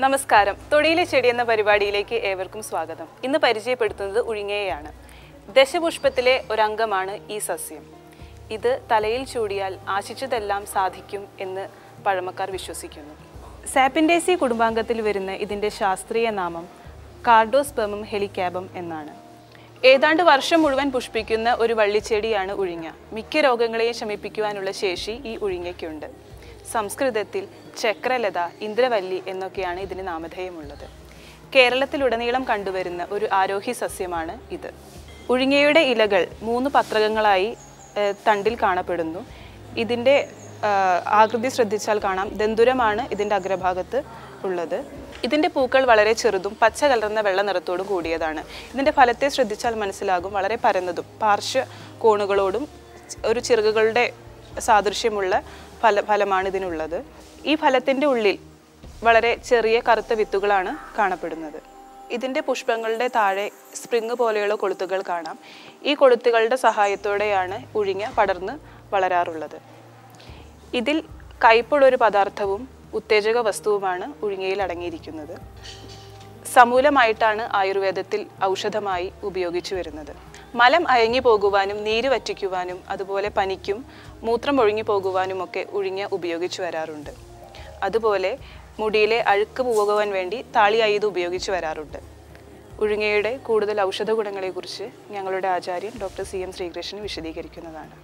നമസ്കാരം തൊടിയിലെ ചെടി എന്ന പരിപാടിയിലേക്ക് ഏവർക്കും സ്വാഗതം ഇന്ന് പരിചയപ്പെടുത്തുന്നത് ഉഴിങ്ങയെയാണ് ദശപുഷ്പത്തിലെ ഒരംഗമാണ് ഈ സസ്യം ഇത് തലയിൽ ചൂടിയാൽ ആശിച്ചതെല്ലാം സാധിക്കും എന്ന് പഴമക്കാർ വിശ്വസിക്കുന്നു സാപ്പിൻഡേസി കുടുംബാംഗത്തിൽ വരുന്ന ഇതിൻ്റെ ശാസ്ത്രീയ നാമം കാർഡോസ്പെമം ഹെലിക്കാബം എന്നാണ് ഏതാണ്ട് വർഷം മുഴുവൻ പുഷ്പിക്കുന്ന ഒരു വള്ളിച്ചെടിയാണ് ഉഴിങ്ങ മിക്ക രോഗങ്ങളെയും ശമിപ്പിക്കുവാനുള്ള ശേഷി ഈ ഉഴിങ്ങയ്ക്കുണ്ട് സംസ്കൃതത്തിൽ ചക്രലത ഇന്ദ്രവല്ലി എന്നൊക്കെയാണ് ഇതിന് നാമധേയമുള്ളത് കേരളത്തിലുടനീളം കണ്ടുവരുന്ന ഒരു ആരോഹി സസ്യമാണ് ഇത് ഉഴിങ്ങയുടെ ഇലകൾ മൂന്ന് പത്രകങ്ങളായി ഏഹ്, തണ്ടിൽ കാണപ്പെടുന്നു ഇതിൻ്റെ ആഹ്, ആകൃതി ശ്രദ്ധിച്ചാൽ കാണാം ദന്തുരമാണ് ഇതിൻ്റെ അഗ്രഭാഗത്ത് ഉള്ളത് ഇതിൻ്റെ പൂക്കൾ വളരെ ചെറുതും പച്ച കലർന്ന വെള്ള നിറത്തോടും കൂടിയതാണ് ഇതിൻ്റെ ഫലത്തെ ശ്രദ്ധിച്ചാൽ മനസ്സിലാകും വളരെ പരന്നതും പാർശ്വ കോണുകളോടും ഒരു ചിറകുകളുടെ സാദൃശ്യമുള്ള ഫല ഫലമാണ് ഇതിനുള്ളത് ഈ ഫലത്തിൻ്റെ ഉള്ളിൽ വളരെ ചെറിയ കറുത്ത വിത്തുകളാണ് കാണപ്പെടുന്നത് ഇതിൻ്റെ പുഷ്പങ്ങളുടെ താഴെ സ്പ്രിങ് പോലെയുള്ള കൊളുത്തുകൾ കാണാം ഈ കൊളുത്തുകളുടെ സഹായത്തോടെയാണ് ഉഴിഞ്ഞ പടർന്ന് വളരാറുള്ളത് ഇതിൽ കയ്പുള്ളൊരു പദാർത്ഥവും ഉത്തേജക വസ്തുവുമാണ് ഉഴിങ്ങയിൽ അടങ്ങിയിരിക്കുന്നത് സമൂലമായിട്ടാണ് ആയുർവേദത്തിൽ ഔഷധമായി ഉപയോഗിച്ചു വരുന്നത് മലം അയങ്ങി പോകുവാനും നീര് വറ്റിക്കുവാനും അതുപോലെ പനിക്കും മൂത്രം ഒഴുങ്ങി പോകുവാനും ഒക്കെ ഉഴിഞ്ഞ ഉപയോഗിച്ചു വരാറുണ്ട് അതുപോലെ മുടിയിലെ അഴുക്ക് പോകുവാൻ വേണ്ടി താളിയായി ഇത് ഉപയോഗിച്ചു വരാറുണ്ട് ഉഴുങ്ങയുടെ കൂടുതൽ ഔഷധ ഗുണങ്ങളെക്കുറിച്ച് ഞങ്ങളുടെ ആചാര്യൻ ഡോക്ടർ സി എം ശ്രീകൃഷ്ണൻ വിശദീകരിക്കുന്നതാണ്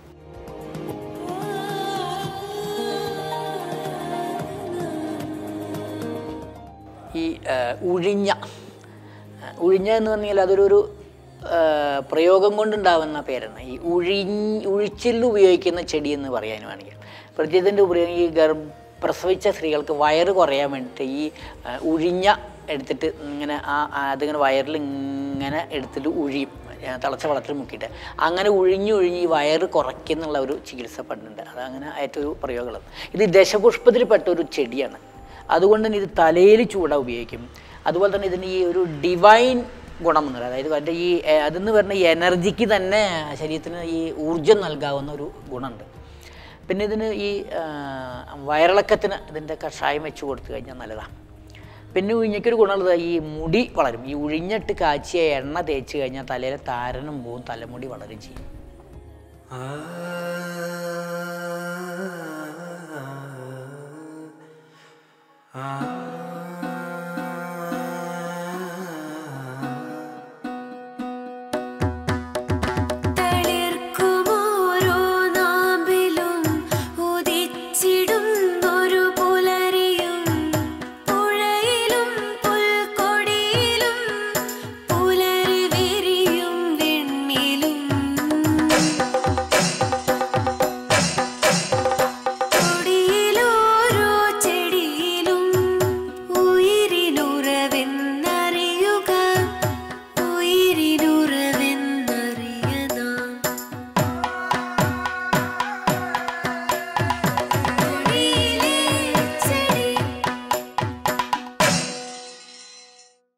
ഈ ആ, ഉഴിഞ്ഞ ആ, ഉഴിഞ്ഞ എന്ന് പറഞ്ഞാൽ അതൊരു ഒരു ആ, പ്രയോഗം കൊണ്ടുണ്ടാവുന്ന പേരാണ് ഈ ഉഴി ഉഴിച്ചിൽ ഉപയോഗിക്കുന്ന ചെടി എന്ന് പറയാൻ വേണമെങ്കിൽ പ്രത്യേകത്തിൻ്റെ ഉപയോഗം ഈ ഗർഭ പ്രസവിച്ച സ്ത്രീകൾക്ക് വയറ് കുറയാൻ വേണ്ടിയിട്ട് ഈ ആ, ഉഴിഞ്ഞ എടുത്തിട്ട് ഇങ്ങനെ ആ ആ അതിങ്ങനെ വയറിൽ ഇങ്ങനെ എടുത്തിട്ട് ഉഴിയും ആ, തിളച്ച വെള്ളത്തിൽ മുക്കിയിട്ട് അങ്ങനെ ഉഴിഞ്ഞ് ഉഴിഞ്ഞ് ഈ വയറ് കുറയ്ക്കുന്നുള്ള ഒരു ചികിത്സ പണ്ടുണ്ട് അതങ്ങനെ ഏറ്റവും ഒരു പ്രയോഗമുള്ളത് ഇത് ദശപുഷ്പത്തിൽപ്പെട്ട ഒരു ചെടിയാണ് അതുകൊണ്ട് തന്നെ ഇത് തലയിൽ ചൂട ഉപയോഗിക്കും അതുപോലെ തന്നെ ഇതിന് ഈ ഒരു ഡിവൈൻ ഗുണം എന്നുള്ളത് അതായത് അതിൻ്റെ ഈ ഏർ, അതിന്ന് വരുന്ന ഈ എനർജിക്ക് തന്നെ ശരീരത്തിന് ഈ ഊർജം നൽകാവുന്ന ഒരു ഗുണമുണ്ട് പിന്നെ ഇതിന് ഈ ആ, വയറിളക്കത്തിന് ഇതിൻ്റെ കഷായം വെച്ച് കൊടുത്തു കഴിഞ്ഞാൽ നല്ലതാണ് പിന്നെ ഉഴിഞ്ഞയ്ക്കൊരു ഗുണമുള്ളത് ഈ മുടി വളരും ഈ ഉഴിഞ്ഞിട്ട് കാച്ചിയ എണ്ണ തേച്ച് കഴിഞ്ഞാൽ തലയിലെ താരനും പോവും തലമുടി വളരും ചെയ്യും ആ